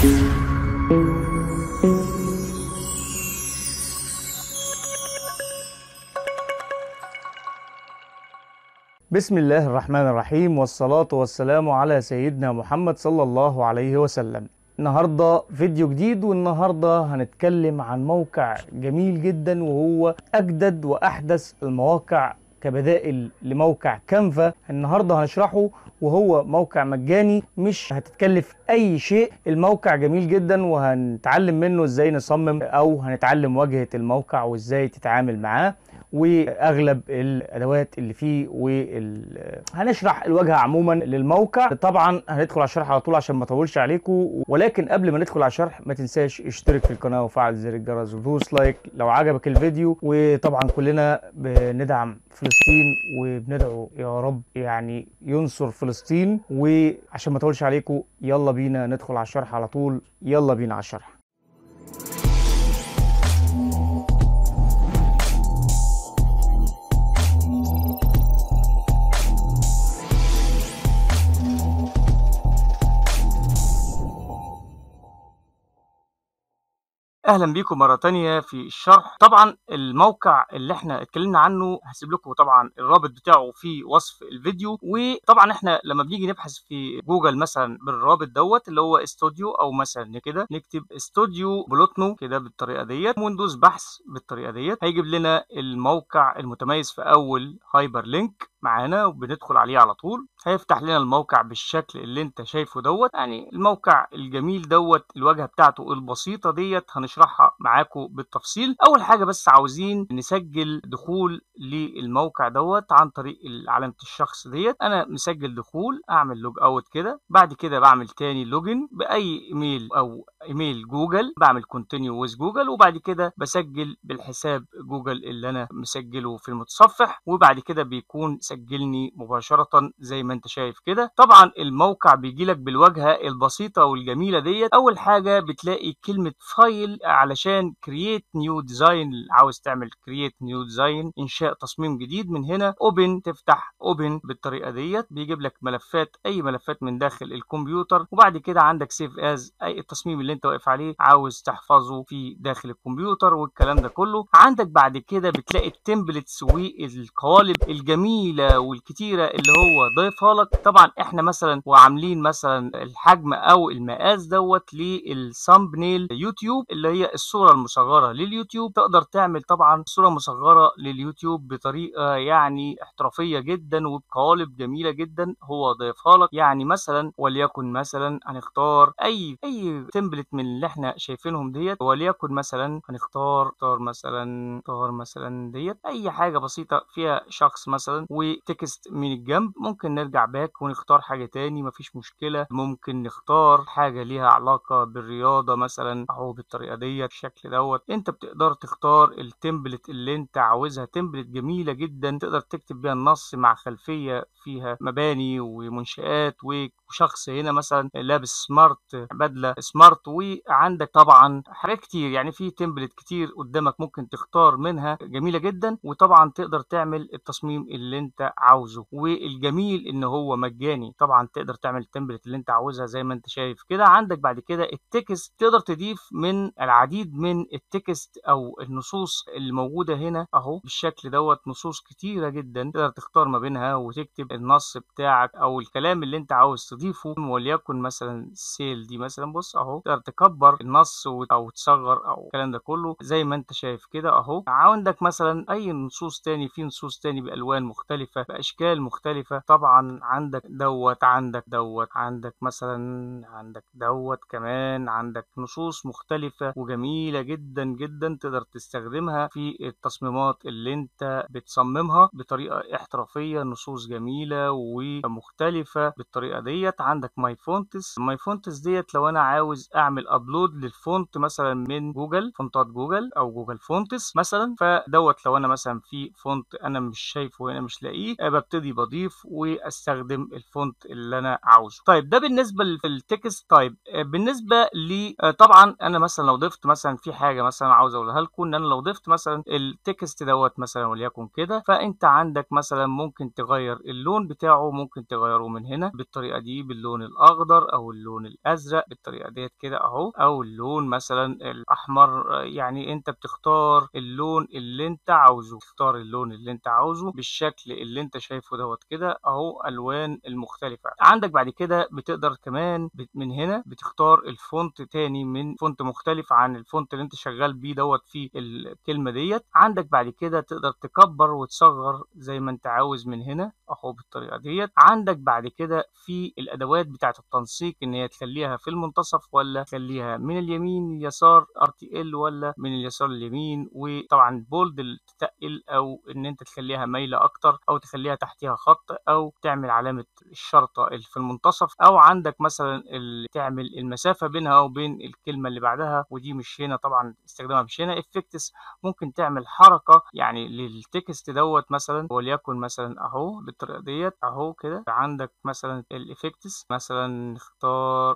بسم الله الرحمن الرحيم والصلاة والسلام على سيدنا محمد صلى الله عليه وسلم النهاردة فيديو جديد والنهاردة هنتكلم عن موقع جميل جدا وهو أجدد وأحدث المواقع كبدائل لموقع كانفا النهاردة هنشرحه وهو موقع مجاني مش هتتكلف أي شيء الموقع جميل جدا وهنتعلم منه ازاي نصمم أو هنتعلم واجهة الموقع وازاي تتعامل معاه واغلب الادوات اللي فيه وال... هنشرح الواجهه عموما للموقع طبعا هندخل على الشرح على طول عشان ما اطولش عليكم ولكن قبل ما ندخل على الشرح ما تنساش اشترك في القناه وفعل زر الجرس ودوس لايك لو عجبك الفيديو وطبعا كلنا بندعم فلسطين وبندعو يا رب يعني ينصر فلسطين وعشان ما اطولش عليكم يلا بينا ندخل على الشرح على طول يلا بينا على الشرح اهلا بيكم مره تانية في الشرح طبعا الموقع اللي احنا اتكلمنا عنه هسيب لكم طبعا الرابط بتاعه في وصف الفيديو وطبعا احنا لما بنيجي نبحث في جوجل مثلا بالرابط دوت اللي هو استوديو او مثلا كده نكتب استوديو بلوتنو كده بالطريقه ديت وندوس بحث بالطريقه ديت هيجيب لنا الموقع المتميز في اول هايبر لينك معانا وبندخل عليه على طول هيفتح لنا الموقع بالشكل اللي انت شايفه دوت يعني الموقع الجميل دوت الواجهه بتاعته البسيطه ديت هنشرحها معاكم بالتفصيل اول حاجه بس عاوزين نسجل دخول للموقع دوت عن طريق علامه الشخص ديت انا مسجل دخول اعمل لوج اوت كده بعد كده بعمل تاني لوجن باي ايميل او ايميل جوجل بعمل كونتينيو ويز جوجل وبعد كده بسجل بالحساب جوجل اللي انا مسجله في المتصفح وبعد كده بيكون سجلني مباشرة زي ما انت شايف كده طبعا الموقع بيجي لك بالواجهة البسيطة والجميلة ديت اول حاجة بتلاقي كلمة فايل علشان كرييت نيو ديزاين عاوز تعمل كرييت نيو ديزاين انشاء تصميم جديد من هنا اوبن تفتح اوبن بالطريقة ديت بيجيب لك ملفات اي ملفات من داخل الكمبيوتر وبعد كده عندك سيف از اي التصميم اللي انت واقف عليه عاوز تحفظه في داخل الكمبيوتر والكلام ده كله عندك بعد كده بتلاقي التمبلتس والقوالب الجميلة والكتيرة اللي هو ضايفها لك طبعا احنا مثلا وعاملين مثلا الحجم او المقاس دوت للثامبنيل يوتيوب اللي هي الصورة المصغرة لليوتيوب تقدر تعمل طبعا صورة مصغرة لليوتيوب بطريقة يعني احترافية جدا وبقوالب جميلة جدا هو ضايفها لك يعني مثلا وليكن مثلا هنختار اي اي تمبلت من اللي احنا شايفينهم ديت وليكن مثلا هنختار اختار مثلا اختار مثلا ديت اي حاجة بسيطة فيها شخص مثلا وتكست من الجنب ممكن نرجع باك ونختار حاجة تاني مفيش مشكلة ممكن نختار حاجة ليها علاقة بالرياضة مثلا اهو بالطريقة ديت بالشكل دوت انت بتقدر تختار التمبلت اللي انت عاوزها تمبلت جميلة جدا تقدر تكتب بيها النص مع خلفية فيها مباني ومنشآت وشخص هنا مثلا لابس سمارت بدلة سمارت وعندك طبعا حاجات كتير يعني في تمبلت كتير قدامك ممكن تختار منها جميلة جدا وطبعا تقدر تعمل التصميم اللي انت عاوزه والجميل ان هو مجاني طبعا تقدر تعمل التمبلت اللي انت عاوزها زي ما انت شايف كده عندك بعد كده التكست تقدر تضيف من العديد من التكست او النصوص اللي موجوده هنا اهو بالشكل دوت نصوص كتيره جدا تقدر تختار ما بينها وتكتب النص بتاعك او الكلام اللي انت عاوز تضيفه وليكن مثلا السيل دي مثلا بص اهو تقدر تكبر النص او تصغر او الكلام ده كله زي ما انت شايف كده اهو عندك مثلا اي نصوص تاني في نصوص تاني بالوان مختلفه باشكال مختلفه طبعا عندك دوت عندك دوت عندك مثلا عندك دوت كمان عندك نصوص مختلفه وجميله جدا جدا تقدر تستخدمها في التصميمات اللي انت بتصممها بطريقه احترافيه نصوص جميله ومختلفه بالطريقه ديت عندك ماي فونتس ماي فونتس ديت لو انا عاوز اعمل ابلود للفونت مثلا من جوجل فونتات جوجل او جوجل فونتس مثلا فدوت لو انا مثلا في فونت انا مش شايفه هنا مش لاقيه ببتدي بضيف واستخدم الفونت اللي انا عاوزه طيب ده بالنسبه للتكست طيب بالنسبه لي طبعا انا مثلا لو ضفت مثلا في حاجه مثلا عاوز اقولها لكم ان انا لو ضفت مثلا التكست دوت مثلا وليكن كده فانت عندك مثلا ممكن تغير اللون بتاعه ممكن تغيره من هنا بالطريقه دي دي باللون الاخضر او اللون الازرق بالطريقه ديت كده اهو او اللون مثلا الاحمر يعني انت بتختار اللون اللي انت عاوزه تختار اللون اللي انت عاوزه بالشكل اللي انت شايفه دوت كده اهو الوان المختلفه عندك بعد كده بتقدر كمان من هنا بتختار الفونت تاني من فونت مختلف عن الفونت اللي انت شغال بيه دوت في الكلمه ديت عندك بعد كده تقدر تكبر وتصغر زي ما انت عاوز من هنا اهو بالطريقه ديت عندك بعد كده في الادوات بتاعه التنسيق ان هي تخليها في المنتصف ولا تخليها من اليمين اليسار ار تي ال ولا من اليسار لليمين وطبعا بولد تتقل او ان انت تخليها مايله اكتر او تخليها تحتها خط او تعمل علامه الشرطه اللي في المنتصف او عندك مثلا اللي تعمل المسافه بينها وبين الكلمه اللي بعدها ودي مش هنا طبعا استخدامها مش هنا افكتس ممكن تعمل حركه يعني للتكست دوت مثلا وليكن مثلا اهو بالطريقه ديت اهو كده عندك مثلا الافكتس مثلا نختار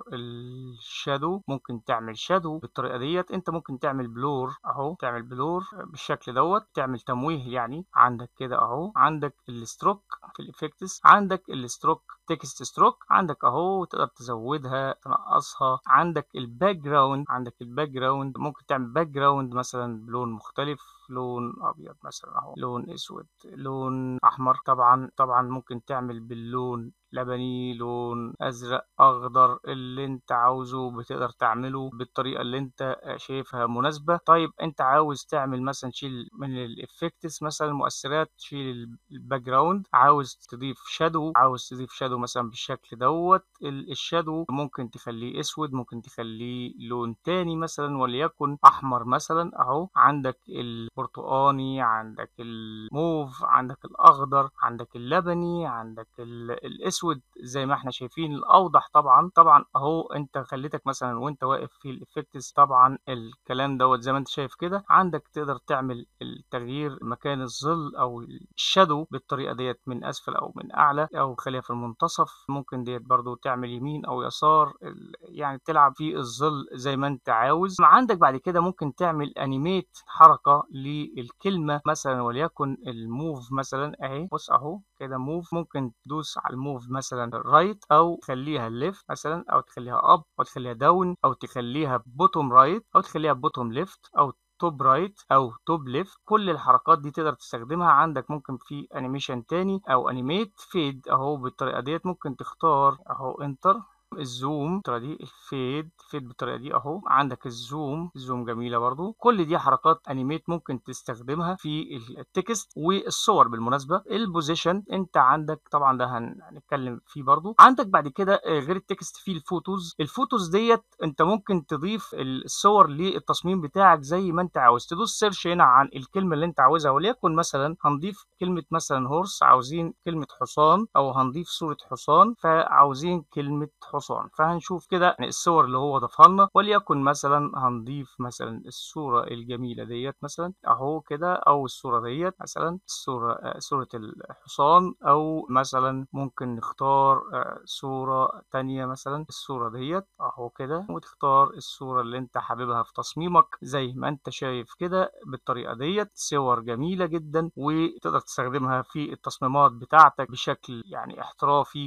الشادو ممكن تعمل شادو بالطريقه ديت انت ممكن تعمل بلور اهو تعمل بلور بالشكل دوت تعمل تمويه يعني عندك كده اهو عندك الستروك في الافكتس عندك الستروك تكست ستروك عندك اهو تقدر تزودها تنقصها عندك الباك جراوند عندك الباك جراوند ممكن تعمل باك جراوند مثلا بلون مختلف لون ابيض مثلا اهو لون اسود لون احمر طبعا طبعا ممكن تعمل باللون لبني لون ازرق اخضر اللي انت عاوزه بتقدر تعمله بالطريقه اللي انت شايفها مناسبه طيب انت عاوز تعمل مثلا تشيل من الافكتس مثلا المؤثرات تشيل الباك جراوند عاوز تضيف شادو عاوز تضيف شادو مثلا بالشكل دوت الشادو ممكن تخليه اسود ممكن تخليه لون تاني مثلا وليكن احمر مثلا اهو عندك البرتقاني عندك الموف عندك الاخضر عندك اللبني عندك الاسود الاسود زي ما احنا شايفين الاوضح طبعا طبعا اهو انت خليتك مثلا وانت واقف في الافكتس طبعا الكلام دوت زي ما انت شايف كده عندك تقدر تعمل التغيير مكان الظل او الشادو بالطريقه ديت من اسفل او من اعلى او خليها في المنتصف ممكن ديت برضو تعمل يمين او يسار يعني تلعب في الظل زي ما انت عاوز عندك بعد كده ممكن تعمل انيميت حركه للكلمه مثلا وليكن الموف مثلا اهي بص اهو كده موف ممكن تدوس على الموف مثلا رايت او تخليها ليفت مثلا او تخليها اب او تخليها داون او تخليها بوتوم رايت او تخليها بوتوم ليفت او توب رايت او توب ليفت كل الحركات دي تقدر تستخدمها عندك ممكن في انيميشن تاني او انيميت فيد اهو بالطريقه ديت ممكن تختار اهو انتر الزوم بالطريقه دي الفيد فيد بالطريقه دي اهو عندك الزوم الزوم جميله برضو كل دي حركات انيميت ممكن تستخدمها في التكست والصور بالمناسبه البوزيشن انت عندك طبعا ده هنتكلم فيه برضو عندك بعد كده غير التكست في الفوتوز الفوتوز ديت انت ممكن تضيف الصور للتصميم بتاعك زي ما انت عاوز تدوس سيرش هنا عن الكلمه اللي انت عاوزها وليكن مثلا هنضيف كلمه مثلا هورس عاوزين كلمه حصان او هنضيف صوره حصان فعاوزين كلمه حصان حصان فهنشوف كده يعني الصور اللي هو ضافها لنا وليكن مثلا هنضيف مثلا الصوره الجميله ديت مثلا اهو كده او الصوره ديت مثلا الصوره آه صوره الحصان او مثلا ممكن نختار آه صوره تانية مثلا الصوره ديت اهو كده وتختار الصوره اللي انت حاببها في تصميمك زي ما انت شايف كده بالطريقه ديت صور جميله جدا وتقدر تستخدمها في التصميمات بتاعتك بشكل يعني احترافي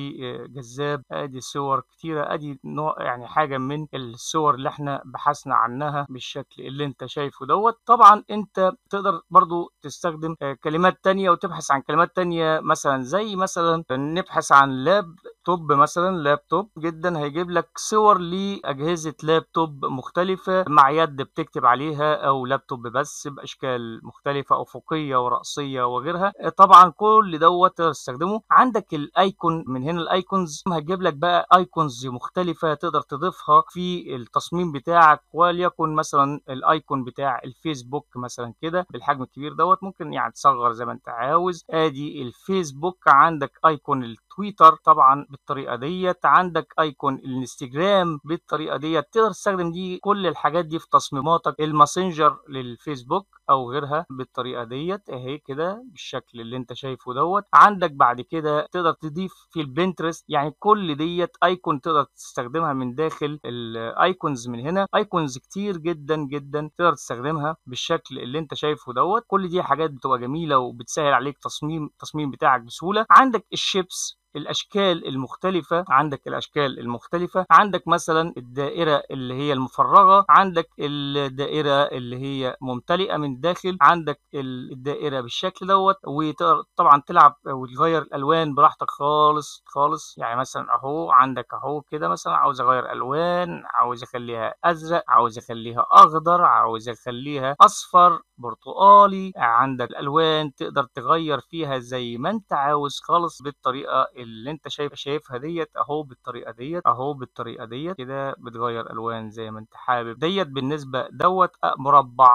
وجذاب ادي صور كتيرة ادي نوع يعني حاجة من الصور اللي احنا بحثنا عنها بالشكل اللي انت شايفه دوت طبعا انت تقدر برضو تستخدم كلمات تانية وتبحث عن كلمات تانية مثلا زي مثلا نبحث عن لاب توب مثلا لابتوب جدا هيجيب لك صور لاجهزه لابتوب مختلفه مع يد بتكتب عليها او لابتوب بس باشكال مختلفه افقيه وراسيه وغيرها طبعا كل دوت تقدر تستخدمه عندك الايكون من هنا الايكونز هتجيب لك بقى ايكونز مختلفه تقدر تضيفها في التصميم بتاعك وليكن مثلا الايكون بتاع الفيسبوك مثلا كده بالحجم الكبير دوت ممكن يعني تصغر زي ما انت عاوز ادي الفيسبوك عندك ايكون التويتر طبعا بالطريقه ديت عندك ايكون الانستجرام بالطريقه ديت تقدر تستخدم دي كل الحاجات دي في تصميماتك الماسنجر للفيسبوك او غيرها بالطريقه ديت اهي كده بالشكل اللي انت شايفه دوت عندك بعد كده تقدر تضيف في البنترست يعني كل ديت ايكون تقدر تستخدمها من داخل الايكونز من هنا ايكونز كتير جدا جدا تقدر تستخدمها بالشكل اللي انت شايفه دوت كل دي حاجات بتبقى جميله وبتسهل عليك تصميم التصميم بتاعك بسهوله عندك الشيبس الاشكال المختلفه عندك الاشكال المختلفه عندك مثلا الدائره اللي هي المفرغه عندك الدائره اللي هي ممتلئه من الداخل عندك الدائره بالشكل دوت وطبعا تلعب وتغير الالوان براحتك خالص خالص يعني مثلا اهو عندك اهو كده مثلا عاوز اغير الوان عاوز اخليها ازرق عاوز اخليها اخضر عاوز اخليها اصفر برتقالي عندك الالوان تقدر تغير فيها زي ما انت عاوز خالص بالطريقه اللي انت شايف شايفها ديت اهو بالطريقه ديت اهو بالطريقه ديت كده بتغير الوان زي ما انت حابب ديت بالنسبه دوت مربع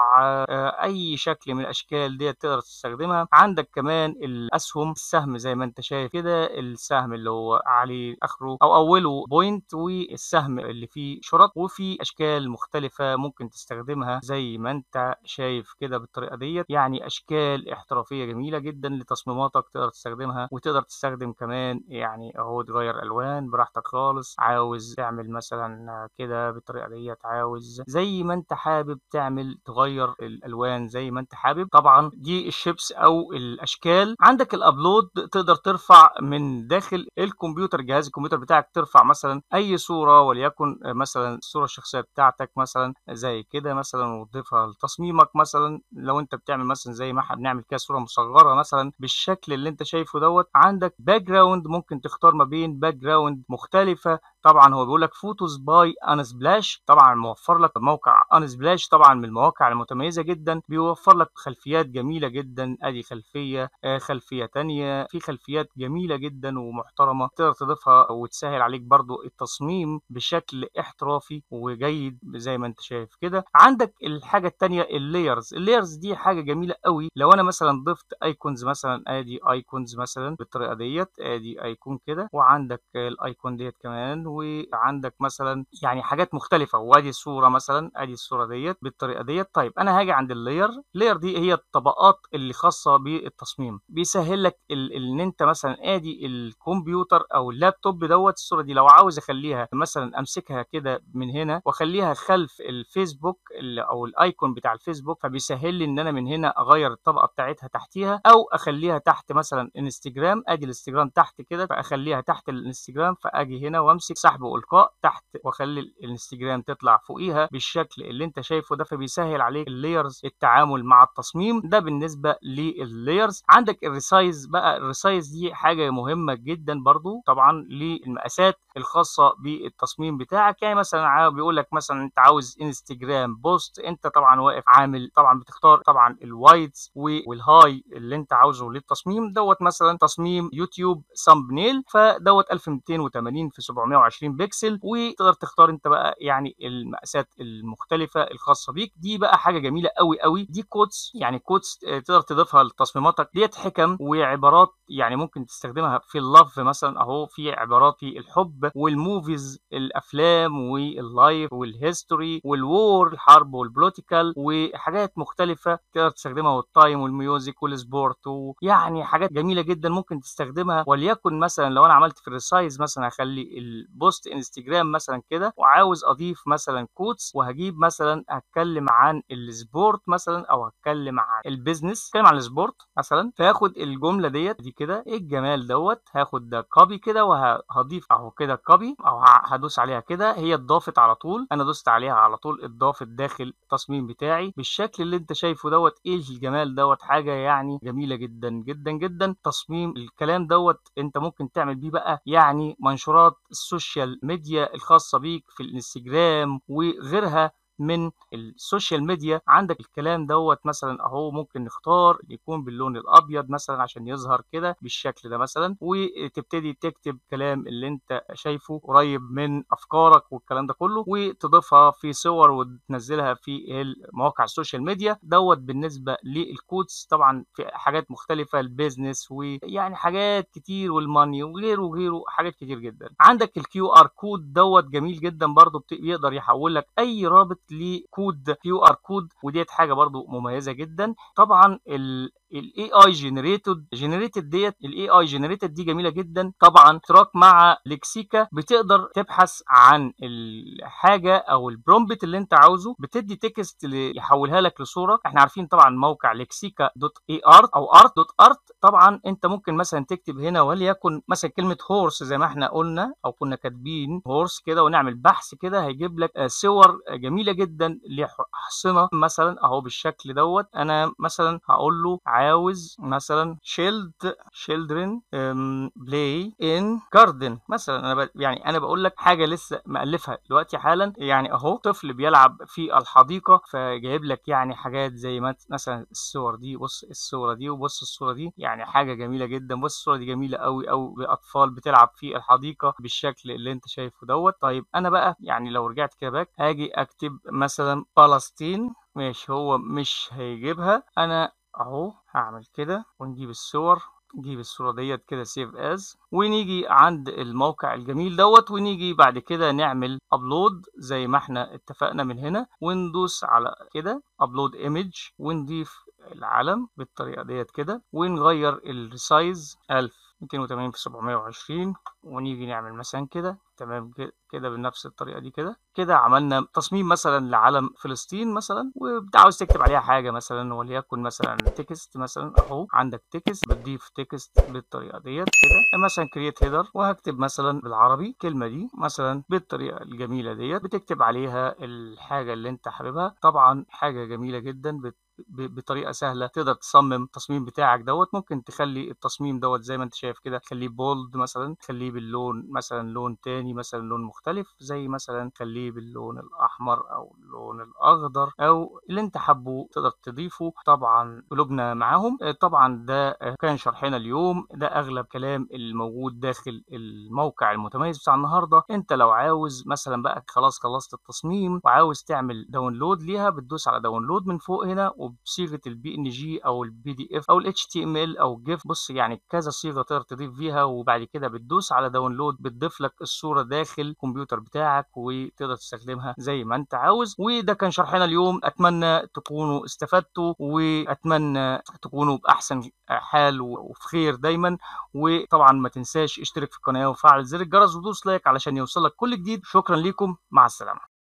اي شكل من الاشكال ديت تقدر تستخدمها عندك كمان الاسهم السهم زي ما انت شايف كده السهم اللي هو عليه اخره او اوله بوينت والسهم اللي فيه شرط وفي اشكال مختلفه ممكن تستخدمها زي ما انت شايف كده بالطريقه ديت يعني اشكال احترافيه جميله جدا لتصميماتك تقدر تستخدمها وتقدر تستخدم كمان يعني اهو تغير الوان براحتك خالص عاوز تعمل مثلا كده بالطريقه ديت عاوز زي ما انت حابب تعمل تغير الالوان زي ما انت حابب طبعا دي الشيبس او الاشكال عندك الابلود تقدر ترفع من داخل الكمبيوتر جهاز الكمبيوتر بتاعك ترفع مثلا اي صوره وليكن مثلا الصوره الشخصيه بتاعتك مثلا زي كده مثلا وتضيفها لتصميمك مثلا لو انت بتعمل مثلا زي ما احنا بنعمل كده صوره مصغره مثلا بالشكل اللي انت شايفه دوت عندك باك جراوند ممكن تختار ما بين باك جراوند مختلفه طبعا هو بيقول لك فوتوز باي ان سبلاش طبعا موفر لك موقع ان سبلاش طبعا من المواقع المتميزه جدا بيوفر لك خلفيات جميله جدا ادي خلفيه آه خلفيه تانية في خلفيات جميله جدا ومحترمه تقدر تضيفها وتسهل عليك برضو التصميم بشكل احترافي وجيد زي ما انت شايف كده عندك الحاجه التانية اللايرز اللايرز دي حاجه جميله قوي لو انا مثلا ضفت ايكونز مثلا ادي ايكونز مثلا بالطريقه ديت ادي ايكون كده وعندك الايكون ديت كمان وعندك مثلا يعني حاجات مختلفه وادي الصوره مثلا ادي الصوره ديت بالطريقه ديت طيب انا هاجي عند اللاير اللاير دي هي الطبقات اللي خاصه بالتصميم بيسهل لك ان انت مثلا ادي الكمبيوتر او اللابتوب دوت الصوره دي لو عاوز اخليها مثلا امسكها كده من هنا واخليها خلف الفيسبوك او الايكون بتاع الفيسبوك فبيسهل لي ان انا من هنا اغير الطبقه بتاعتها تحتيها او اخليها تحت مثلا انستجرام ادي الانستجرام تحت كده فاخليها تحت الانستجرام فاجي هنا وامسك سحب والقاء تحت واخلي الانستجرام تطلع فوقيها بالشكل اللي انت شايفه ده فبيسهل عليك اللايرز التعامل مع التصميم ده بالنسبه لللايرز عندك الريسايز بقى الريسايز دي حاجه مهمه جدا برضو طبعا للمقاسات الخاصه بالتصميم بتاعك يعني مثلا بيقول لك مثلا انت عاوز انستجرام بوست انت طبعا واقف عامل طبعا بتختار طبعا الوايدز والهاي اللي انت عاوزه للتصميم دوت مثلا تصميم يوتيوب سامبنيل فدوت 1280 في 720 بكسل وتقدر تختار انت بقى يعني المقاسات المختلفه الخاصه بيك دي بقى حاجه جميله قوي قوي دي كودز يعني كودز تقدر تضيفها لتصميماتك ديت حكم وعبارات يعني ممكن تستخدمها في اللف مثلا اهو في عبارات في الحب والموفيز الافلام واللايف والهيستوري والوور الحرب والبوليتيكال وحاجات مختلفه تقدر تستخدمها والتايم والميوزك والسبورت ويعني حاجات جميله جدا ممكن تستخدمها وليكن مثلا لو انا عملت في الريسايز مثلا هخلي البوست انستجرام مثلا كده وعاوز اضيف مثلا كوتس وهجيب مثلا هتكلم عن السبورت مثلا او هتكلم عن البيزنس هتكلم عن السبورت مثلا فهاخد الجمله ديت دي كده ايه الجمال دوت هاخد ده كوبي كده وهضيف اهو كده كوبي او هدوس عليها كده هي اتضافت على طول انا دوست عليها على طول اتضافت داخل التصميم بتاعي بالشكل اللي انت شايفه دوت ايه الجمال دوت حاجه يعني جميله جدا جدا جدا تصميم الكلام دوت انت ممكن تعمل بيه بقى يعني منشورات السوشيال ميديا الخاصه بيك في الانستجرام وغيرها من السوشيال ميديا عندك الكلام دوت مثلا اهو ممكن نختار يكون باللون الابيض مثلا عشان يظهر كده بالشكل ده مثلا وتبتدي تكتب كلام اللي انت شايفه قريب من افكارك والكلام ده كله وتضيفها في صور وتنزلها في مواقع السوشيال ميديا دوت بالنسبه للكودز طبعا في حاجات مختلفه البيزنس ويعني حاجات كتير والماني وغيره وغيره حاجات كتير جدا عندك الكيو ار كود دوت جميل جدا برضو بيقدر يحول لك اي رابط لكود كيو ار كود وديت حاجه برضو مميزه جدا طبعا ال الاي اي جنريتد جنريتد ديت الاي اي جنريتد دي جميله جدا طبعا اشتراك مع لكسيكا بتقدر تبحث عن الحاجه او البرومبت اللي انت عاوزه بتدي تكست يحولها لك لصوره احنا عارفين طبعا موقع لكسيكا دوت اي ارت او ارت دوت ارت طبعا انت ممكن مثلا تكتب هنا وليكن مثلا كلمه هورس زي ما احنا قلنا او كنا كاتبين هورس كده ونعمل بحث كده هيجيب لك صور جميله جدا لحصنه مثلا اهو بالشكل دوت انا مثلا هقول له عاوز مثلا شيلد children بلاي ان جاردن مثلا انا ب... يعني انا بقول لك حاجه لسه مالفها دلوقتي حالا يعني اهو طفل بيلعب في الحديقه فجايب لك يعني حاجات زي مثلا الصور دي بص الصوره دي وبص الصوره دي يعني حاجه جميله جدا بص الصوره دي جميله قوي قوي باطفال بتلعب في الحديقه بالشكل اللي انت شايفه دوت طيب انا بقى يعني لو رجعت كده باك هاجي اكتب مثلا فلسطين ماشي هو مش هيجيبها انا اهو هعمل كده ونجيب الصور نجيب الصورة ديت كده سيف از ونيجي عند الموقع الجميل دوت ونيجي بعد كده نعمل ابلود زي ما احنا اتفقنا من هنا وندوس على كده ابلود ايمج ونضيف العلم بالطريقة ديت كده ونغير السايز 1000 280 في 720 ونيجي نعمل مثلا كده تمام كده بنفس الطريقه دي كده كده عملنا تصميم مثلا لعلم فلسطين مثلا وانت عاوز تكتب عليها حاجه مثلا وليكن مثلا تكست مثلا اهو عندك تكست بتضيف تكست بالطريقه ديت كده مثلا كرييت هيدر وهكتب مثلا بالعربي الكلمه دي مثلا بالطريقه الجميله ديت بتكتب عليها الحاجه اللي انت حاببها طبعا حاجه جميله جدا بت بطريقه سهله تقدر تصمم التصميم بتاعك دوت ممكن تخلي التصميم دوت زي ما انت شايف كده تخليه بولد مثلا تخليه باللون مثلا لون تاني مثلا لون مختلف زي مثلا تخليه باللون الاحمر او اللون الاخضر او اللي انت حابه تقدر تضيفه طبعا قلوبنا معاهم طبعا ده كان شرحنا اليوم ده اغلب كلام الموجود داخل الموقع المتميز بتاع النهارده انت لو عاوز مثلا بقى خلاص خلصت التصميم وعاوز تعمل داونلود ليها بتدوس على داونلود من فوق هنا وبصيغه البي ان جي او البي دي اف او الاتش تي ام ال او جيف بص يعني كذا صيغه تقدر تضيف فيها وبعد كده بتدوس على داونلود بتضيف لك الصوره داخل الكمبيوتر بتاعك وتقدر تستخدمها زي ما انت عاوز وده كان شرحنا اليوم اتمنى تكونوا استفدتوا واتمنى تكونوا باحسن حال وفي خير دايما وطبعا ما تنساش اشترك في القناه وفعل زر الجرس ودوس لايك علشان يوصلك كل جديد شكرا لكم مع السلامه